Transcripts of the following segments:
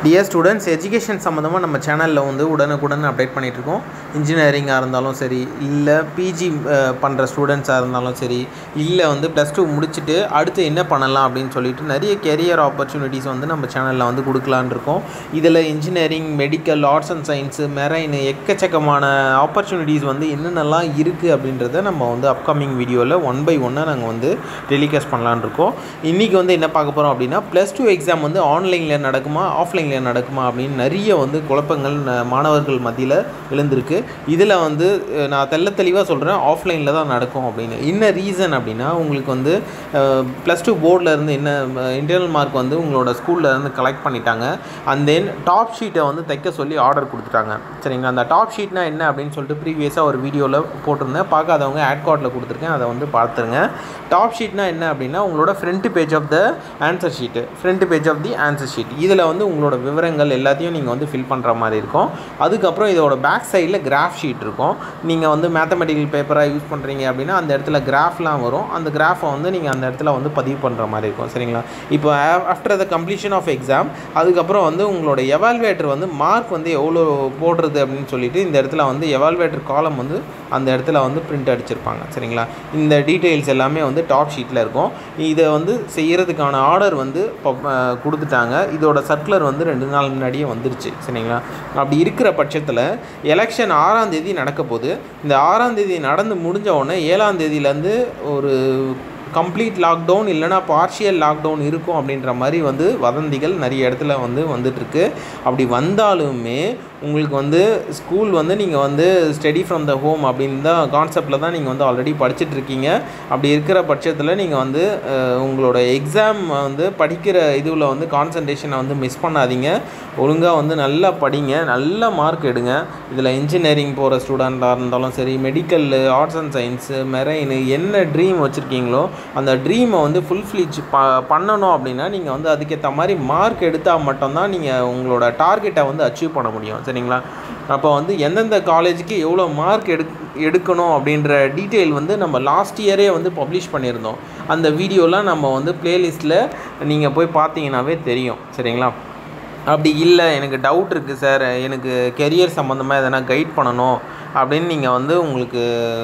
dear students education சம்மந்தமாக நம்ம சேனலில் வந்து உடனுக்குடன் அப்டேட் பண்ணிகிட்ருக்கோம் இன்ஜினியரிங்காக இருந்தாலும் சரி இல்லை பிஜி பண்ணுற ஸ்டூடெண்ட்ஸாக இருந்தாலும் சரி இல்லை வந்து ப்ளஸ் டூ முடிச்சுட்டு அடுத்து என்ன பண்ணலாம் அப்படின்னு சொல்லிட்டு நிறைய கெரியர் ஆப்பர்ச்சுனிட்டிஸ் வந்து நம்ம சேனலில் வந்து கொடுக்கலான் இருக்கோம் இதில் engineering medical arts and science marine எக்கச்சக்கமான ஆப்பர்ச்சுனிட்டிஸ் வந்து என்னென்னலாம் இருக்குது அப்படின்றத நம்ம வந்து அப்கமிங் வீடியோவில் ஒன் பை ஒன்னாக நாங்கள் வந்து டெலிகாஸ்ட் பண்ணலான் இருக்கோம் இன்றைக்கி வந்து என்ன பார்க்க போகிறோம் அப்படின்னா ப்ளஸ் டூ எக்ஸாம் வந்து ஆன்லைனில் நடக்குமா ஆஃப்லைனில் நடக்குமா அப்படின்னு நிறைய வந்து குழப்பங்கள் ந- மாணவர்கள் மத்தியில் எழுந்திருக்கு இதில் வந்து அஹ், நான் தெள்ள தெளிவாக சொல்கிறேன் ஆஃப்லைனில் தான் நடக்கும் அப்படின்னு என்ன ரீசன் அப்படின்னா உங்களுக்கு வந்து ப்ளஸ் டூ போர்டில் இருந்து என்ன இன்டர்னல் மார்க் வந்து உங்களோட ஸ்கூலில் இருந்து கலெக்ட் பண்ணிட்டாங்க அண்ட் தென் டாப் ஷீட்டை வந்து தைக்க சொல்லி ஆர்டர் கொடுத்துட்டாங்க சரிங்களா அந்த டாப் ஷீட்னா என்ன அப்படின்னு சொல்லிட்டு ப்ரீவியஸாக ஒரு வீடியோவில் போட்டிருந்தேன் பார்க்காதவங்க ஆட் கார்டில் கொடுத்துருக்கேன் அதை வந்து பார்த்துருங்க டாப் ஷீட்னா என்ன அப்படின்னா உங்களோட front page of the answer sheet front page of the answer sheet இதில் வந்து உங்களோட விவரங்கள் எல்லாத்தையும் நீங்கள் வந்து ஃபில் பண்ணுற மாதிரி இருக்கும் அதுக்கப்புறம் இதோட பேக் சைடில் கிராஃப் ஷீட் இருக்கும் நீங்கள் வந்து மேத்தமெட்டிக்கல் பேப்பராக யூஸ் பண்ணுறீங்க அப்படின்னா அந்த இடத்துல கிராஃப்லாம் வரும் அந்த கிராஃபை வந்து நீங்கள் அந்த இடத்துல வந்து பதிவு பண்ணுற மாதிரி இருக்கும் சரிங்களா இப்போ after the completion of exam அதுக்கப்புறம் வந்து உங்களோட எவால்வேட்டர் வந்து மார்க் வந்து எவ்வளோ போடுறது அப்படின்னு சொல்லிட்டு இந்த இடத்துல வந்து எவால்வேட்டர் காலம் வந்து அந்த இடத்துல வந்து பிரிண்ட் அடிச்சிருப்பாங்க சரிங்களா இந்த டீட்டெயில்ஸ் எல்லாமே வந்து டாப் ஷீட்டில் இருக்கும் இதை வந்து செய்கிறதுக்கான ஆர்டர் வந்து பப்- அஹ் கொடுத்துட்டாங்க இதோட சர்க்குலர் வந்து ரெண்டு நாள் முன்னாடியே வந்துருச்சு சரிங்களா அப்படி இருக்கிற பட்சத்தில் எலெக்ஷன் ஆறாம் தேதி நடக்க போகுது இந்த ஆறாம் தேதி நடந்து முடிஞ்ச உடனே ஏழாம் தேதியிலேருந்து ஒரு கம்ப்ளீட் லாக்டவுன் இல்லைனா பார்ஷியல் லாக்டவுன் இருக்கும் அப்படின்ற மாதிரி வந்து வதந்திகள் நிறைய இடத்துல வந்து வந்துட்டுருக்கு அப்படி வந்தாலுமே உங்களுக்கு வந்து ஸ்கூல் வந்து நீங்கள் வந்து ஸ்டடி ஃப்ரம் த ஹோம் அப்படின்னு தான் கான்செப்டில் தான் நீங்கள் வந்து ஆல்ரெடி படிச்சுட்டு இருக்கீங்க அப்படி இருக்கிற பட்சத்தில் நீங்கள் வந்து அஹ், உங்களோட எக்ஸாம் வந்து படிக்கிற இதுவில் வந்து கான்சன்ட்ரேஷனை வந்து மிஸ் பண்ணாதீங்க ஒழுங்காக வந்து நல்லா படிங்க நல்ல மார்க் எடுங்க இதில் இன்ஜினியரிங் போகிற ஸ்டூடெண்ட்டாக இருந்தாலும் சரி medical arts and science marine என்ன ட்ரீம் வச்சுருக்கீங்களோ அந்த ட்ரீமை வந்து ஃபுல் ஃப்ளீச் ப பண்ணணும் அப்படின்னா நீங்கள் வந்து அதுக்கேற்ற மாதிரி மார்க் எடுத்தால் மட்டும்தான் நீங்கள் உங்களோட டார்கெட்டை வந்து அச்சீவ் பண்ண முடியும் சரிங்களா அப்போ வந்து எந்தெந்த காலேஜுக்கு எவ்வளோ மார்க் எடு எடுக்கணும் அப்படின்ற டீட்டெயில் வந்து நம்ம லாஸ்ட் இயரே வந்து பப்ளிஷ் பண்ணியிருந்தோம் அந்த வீடியோலாம் நம்ம வந்து ப்ளேலிஸ்ட்டில் நீங்கள் போய் பார்த்தீங்கன்னாவே தெரியும் சரிங்களா அப்படி இல்லை எனக்கு டவுட் இருக்குது சார் எனக்கு கெரியர் சம்மந்தமாக எதனா கைட் பண்ணணும் அப்படின்னு நீங்கள் வந்து உங்களுக்கு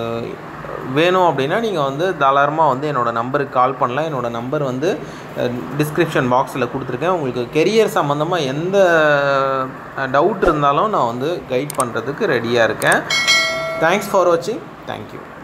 வேணும் அப்படின்னா நீங்கள் வந்து தாராளமாக வந்து என்னோடய நம்பருக்கு கால் பண்ணலாம் என்னோடய நம்பர் வந்து டிஸ்கிரிப்ஷன் பாக்ஸில் கொடுத்துருக்கேன் உங்களுக்கு கெரியர் சம்மந்தமாக எந்த டவுட் இருந்தாலும் நான் வந்து கைட் பண்ணுறதுக்கு ரெடியாக இருக்கேன் தேங்க்ஸ் ஃபார் வாட்சிங் தேங்க்யூ